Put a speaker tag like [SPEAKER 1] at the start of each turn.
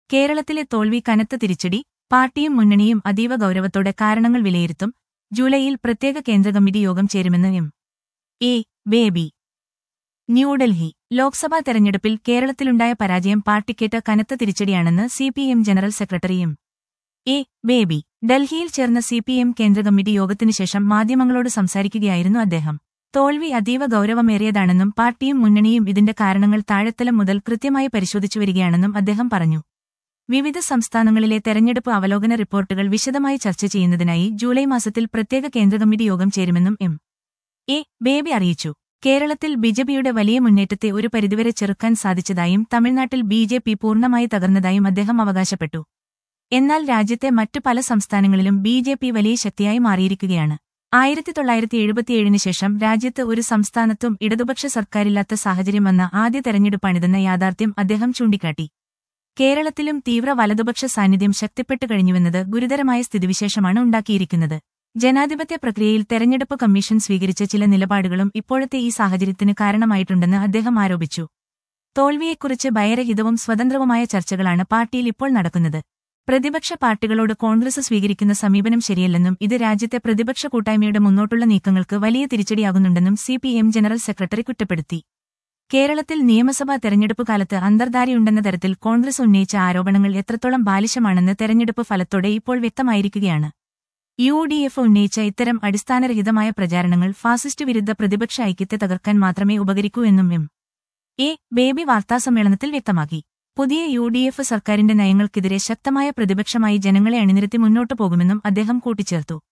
[SPEAKER 1] കേരളത്തിലെ തോൽവി കനത്ത തിരിച്ചടി പാർട്ടിയും മുന്നണിയും അതീവ ഗൌരവത്തോടെ കാരണങ്ങൾ വിലയിരുത്തും ജൂലൈയിൽ പ്രത്യേക കേന്ദ്ര കമ്മിറ്റി യോഗം ചേരുമെന്ന് എം എ ബേബി ന്യൂഡൽഹി ലോക്സഭാ തെരഞ്ഞെടുപ്പിൽ കേരളത്തിലുണ്ടായ പരാജയം പാർട്ടിക്കേറ്റ കനത്ത തിരിച്ചടിയാണെന്ന് CPM general secretary M A Baby ഡൽഹിയിൽ ചേർന്ന സിപിഎം കേന്ദ്ര കമ്മിറ്റി യോഗത്തിനുശേഷം മാധ്യമങ്ങളോട് സംസാരിക്കുകയായിരുന്നു അദ്ദേഹം തോൽവി അതീവ ഗൌരവമേറിയതാണെന്നും പാർട്ടിയും മുന്നണിയും ഇതിന്റെ കാരണങ്ങൾ താഴെത്തലം മുതൽ കൃത്യമായി പരിശോധിച്ചു വരികയാണെന്നും അദ്ദേഹം പറഞ്ഞു വിവിധ സംസ്ഥാനങ്ങളിലെ തെരഞ്ഞെടുപ്പ് അവലോകന റിപ്പോർട്ടുകൾ വിശദമായി ചർച്ച ചെയ്യുന്നതിനായി ജൂലൈ മാസത്തിൽ പ്രത്യേക കേന്ദ്ര കമ്മിറ്റി യോഗം ചേരുമെന്നും എം എ ബേബി അറിയിച്ചു കേരളത്തിൽ ബിജെപിയുടെ വലിയ മുന്നേറ്റത്തെ ഒരു പരിധിവരെ ചെറുക്കാൻ സാധിച്ചതായും തമിഴ്നാട്ടിൽ ബി ജെ പി പൂർണ്ണമായി തകർന്നതായും അദ്ദേഹം അവകാശപ്പെട്ടു എന്നാൽ രാജ്യത്തെ മറ്റു പല സംസ്ഥാനങ്ങളിലും ബി ജെ പി വലിയ ശക്തിയായി മാറിയിരിക്കുകയാണ് ആയിരത്തി തൊള്ളായിരത്തി എഴുപത്തിയേഴിന് ശേഷം രാജ്യത്ത് ഒരു സംസ്ഥാനത്തും ഇടതുപക്ഷ സർക്കാരില്ലാത്ത സാഹചര്യം വന്ന ആദ്യ തെരഞ്ഞെടുപ്പാണിതെന്ന യാഥാർത്ഥ്യം അദ്ദേഹം ചൂണ്ടിക്കാട്ടി കേരളത്തിലും തീവ്ര വലതുപക്ഷ സാന്നിധ്യം ശക്തിപ്പെട്ടു കഴിഞ്ഞുവെന്നത് ഗുരുതരമായ സ്ഥിതിവിശേഷമാണ് ഉണ്ടാക്കിയിരിക്കുന്നത് ജനാധിപത്യ പ്രക്രിയയിൽ തെരഞ്ഞെടുപ്പ് കമ്മീഷൻ സ്വീകരിച്ച ചില നിലപാടുകളും ഇപ്പോഴത്തെ ഈ സാഹചര്യത്തിന് കാരണമായിട്ടുണ്ടെന്ന് അദ്ദേഹം ആരോപിച്ചു തോൽവിയെക്കുറിച്ച് ഭയരഹിതവും സ്വതന്ത്രവുമായ ചർച്ചകളാണ് പാർട്ടിയിൽ ഇപ്പോൾ നടക്കുന്നത് പ്രതിപക്ഷ പാർട്ടികളോട് കോൺഗ്രസ് സ്വീകരിക്കുന്ന സമീപനം ശരിയല്ലെന്നും ഇത് രാജ്യത്തെ പ്രതിപക്ഷ കൂട്ടായ്മയുടെ മുന്നോട്ടുള്ള നീക്കങ്ങൾക്ക് വലിയ തിരിച്ചടിയാകുന്നുണ്ടെന്നും സിപിഎം ജനറൽ സെക്രട്ടറി കുറ്റപ്പെടുത്തി കേരളത്തിൽ നിയമസഭാ തെരഞ്ഞെടുപ്പ് കാലത്ത് അന്തർധാരയുണ്ടെന്ന തരത്തിൽ കോൺഗ്രസ് ഉന്നയിച്ച ആരോപണങ്ങൾ എത്രത്തോളം ബാലിശമാണെന്ന് തെരഞ്ഞെടുപ്പ് ഫലത്തോടെ ഇപ്പോൾ വ്യക്തമായിരിക്കുകയാണ് യു ഡി എഫ് ഉന്നയിച്ച ഇത്തരം അടിസ്ഥാനരഹിതമായ പ്രചാരണങ്ങൾ ഫാസിസ്റ്റ് വിരുദ്ധ പ്രതിപക്ഷ ഐക്യത്തെ തകർക്കാൻ മാത്രമേ ഉപകരിക്കൂ എന്നും എം എ ബേബി വാർത്താസമ്മേളനത്തിൽ വ്യക്തമാക്കി പുതിയ യു ഡി എഫ് സർക്കാരിന്റെ നയങ്ങൾക്കെതിരെ ശക്തമായ പ്രതിപക്ഷമായി ജനങ്ങളെ അണിനിരത്തി മുന്നോട്ടു പോകുമെന്നും അദ്ദേഹം കൂട്ടിച്ചേർത്തു